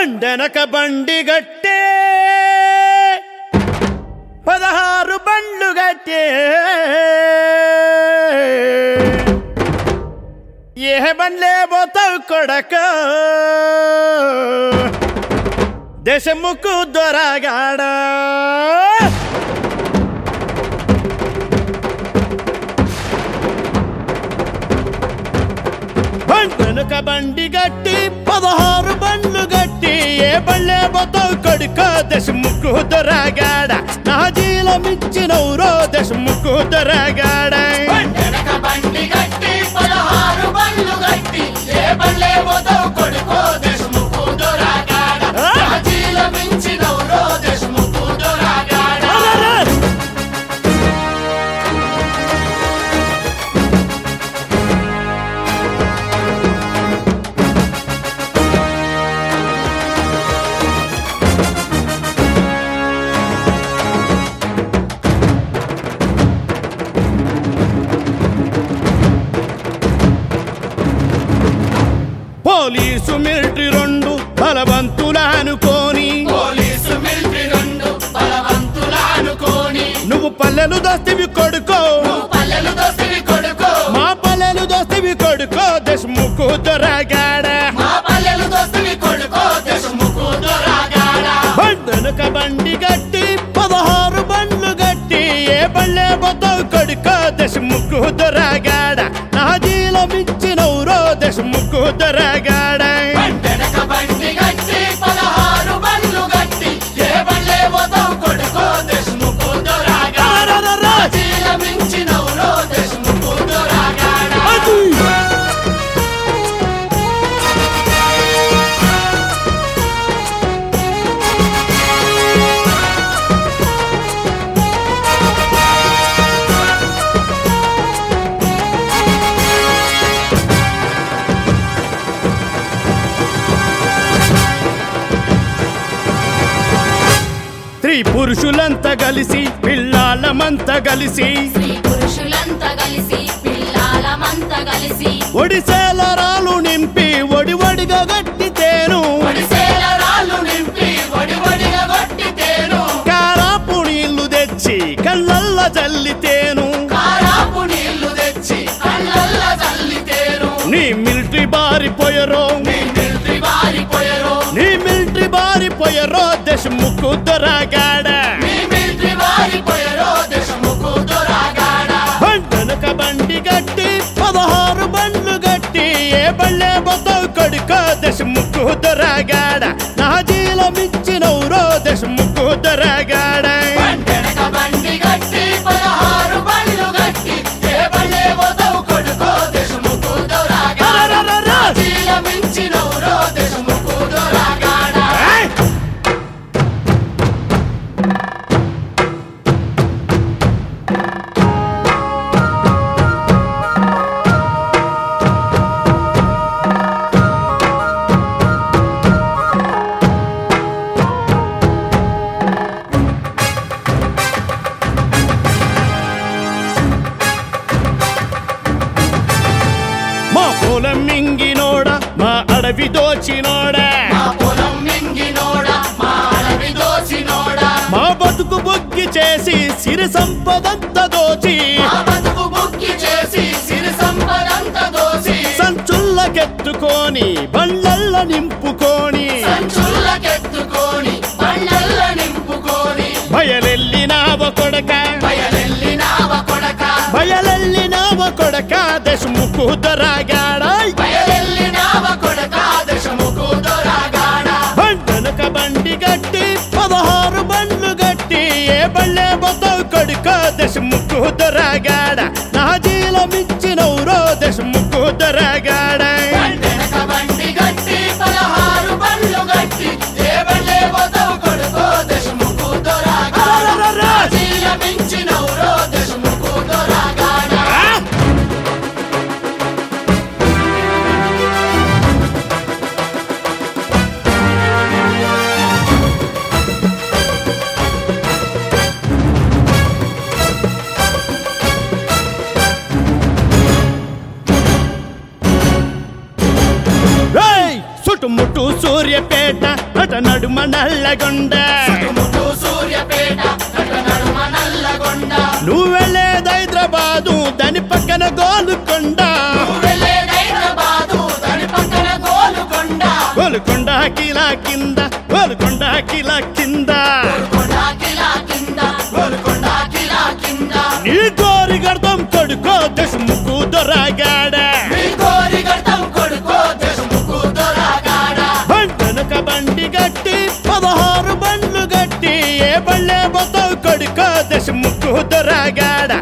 బండెనక బండి గట్టే పదహారు బండ్లు గట్టే ఏ బండ్లే పోతావు కొడక దేశముకు దొరగాడా బండెనక బండి గట్టి పదహారు బండ్లు గట్టి ఏ బళ్ళే పోతావు కొడుక దశముక్కు దొరగాడ నా జీలమిచ్చినవురో దశముక్కు దొరగాడ వెనక బండి గట్టి పదహారు బండ్లు గట్టి ఏ బండ్లే పోతావు కొడుకో దేశముఖు దొరగాడ రాజీల మించినవురో దేశముఖు దొరగాడ పోలీసు మిలిటరీ రెండు బలవంతులా అనుకోని పోలీసు మిలిటరీ రెండు బలవంతుల అనుకోని నువ్వు పల్లెలు దోస్తివి కొడుకో నువ్వు పల్లెలు దోసివి కొడుకో మా పల్లెలు దోస్తివి కొడుకో దశముక్కు దొరగాడ మా పల్లెలు దోసివి కొడుకో దేశముఖు దొరగాడ బండెనక బండి గట్టి పదహారు బండ్లు గట్టి ఏ బళ్ళే పోతావు కొడుకో దశముక్కు దొరగాడ నా జీలమిచ్చినవురో దశముక్కు దొరగాడ వెనక బండి గట్టి పదహారు బండ్లు గట్టి ఏ బండ్లే పోతావు కొడుకో దేశముఖు దొరగాడ రాజీల మించినవురో దేశముఖు దొరగాడ అది స్త్రీ పురుషులంతా కలిసి పిల్లాళ్ళమంతా కలిసి స్త్రీ పురుషులంతా కలిసి పిల్లాలమంతా కలిసి ఒడిసేల రాళ్ళు నింపి ఒడి ఒడిగా గట్టితేను ఒడిసేల రాళ్ళు నింపి వడి వడిగా కొట్టితేను కారాపు నీళ్లు తెచ్చి కళ్ళల్ల జల్లితేను కారాపు నీళ్లు తెచ్చి కళ్ళల్ల చల్లితేను నీ మిలిటరీ బారిపోయరో నీ మిలిటరీ వారిపోయరు నీ మిలిటరీ బారిపోయరో దశముక్కు దొరగాడ నీ మిలిటరీ వారిపోయరు దేశముఖు దొరగాడ బండనక బండి గట్టి పదహారు బండ్లు గట్టి ఏ బళ్ళే బొత్తవు కొడుక దశముక్కు దొరగాడ నా జీలమిచ్చినవురో దశముక్కు దొరగాడ వెనక బండి గట్టి పదహారు బండ్లు గట్టి ఏ బండ్లే పోతావు కొడుకో దేశముఖు దొరగాడ చీల మించినవురో దేశముఖు దొరగాడ ఏయ్! మా పొలం మింగినోడ మా అడవి దోచినోడ మా పొలం మింగినోడా మా అడవి దోచినోడా మా బతుకు బొగ్గి చేసి సిరి సంపదంత దోచి మా బతుకు బుక్కి చేసి సిరి సంపదంత దోసి సంచుల్లకెత్తుకొని బండ్లల్ల నింపుకొని సంచుల్లకెత్తుకొని బండల్ల నింపుకొని బయలెల్లినావ కొడక బయలెల్లినావ కొడక బయలెల్లినావ కొడక దశముకు దొరగాడ బయలెల్లినావ కొడక దశముకు దొరగాడ బండనక బండి గట్టి పదహారు బండ్లు గట్టి ఏ బళ్ళే బొత్తవు కొడుక దశముకు దొరగాడ నా జీలమిచ్చినవురో దశముకు దొరగాడ వెనక బండి గట్టి పదహారు బండ్లు గట్టి ఏ బండ్లే పోతావు కొడుకో దశముకు దొరగాడ చీల మించినవురో దశముకు దొరగాడ రేయ్! చుట్టుముట్టు సూర్యపేట సూర్యాపేట అట నడుమ నల్లగొండ చుట్టుముట్టు సూర్యపేట నట నడుమ నల్లగొండ నువ్వు వెళ్ళేది హైదరాబాదు దాని పక్కన గోలుకొండ వెళ్ళేది హైదరాబాదు దాని పక్కన గోలుకొండ గోలుకొండ కిలా కింద గోలుకొండ కిలా కింద గోల్కొండ కిలా కింద గోల్కొండ కిలా కింద నీ గోరి గర్దం కొడుకో దశముకు దొరగాడ మీ కోరి గడ్డం కొడుకో దేశముకు దొరగాడ బండనక బండి గట్టి పదహారు బండ్లు గట్టి ఏ బళ్ళే పోతావు కొడుకో దశముకు దొరగాడ